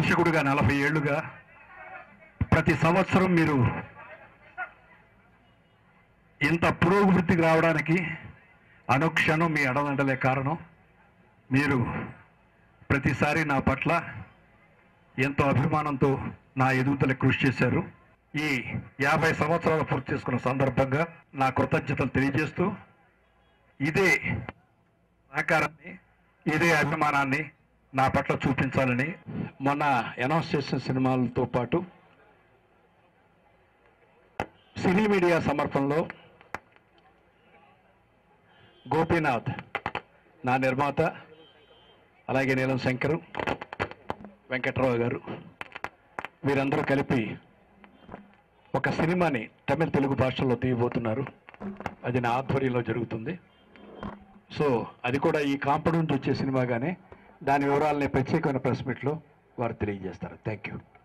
దర్శకుడిగా నలభై ఏళ్లుగా ప్రతి సంవత్సరం మీరు ఇంత పురోభివృద్ధికి రావడానికి అనుక్షణం మీ అడదండలే కారణం మీరు ప్రతిసారి నా పట్ల ఎంతో అభిమానంతో నా ఎదుగుదల కృషి చేశారు ఈ యాభై సంవత్సరాలు పూర్తి చేసుకున్న సందర్భంగా నా కృతజ్ఞతలు తెలియజేస్తూ ఇదే సహకారాన్ని ఇదే అభిమానాన్ని నా పట్ల చూపించాలని మొన్న అనౌన్స్ చేసిన సినిమాలతో పాటు సినీ మీడియా సమర్పణలో గోపీనాథ్ నా నిర్మాత అలాగే నీలం శంకరు వెంకట్రావు గారు వీరందరూ కలిపి ఒక సినిమాని తమిళ తెలుగు భాషల్లో తీయబోతున్నారు అది నా ఆధ్వర్యంలో జరుగుతుంది సో అది కూడా ఈ కాంపౌండ్ నుంచి వచ్చే సినిమాగానే దాని వివరాలని ప్రత్యేకమైన ప్రెస్ మీట్లో వారు తెలియజేస్తారు థ్యాంక్ యూ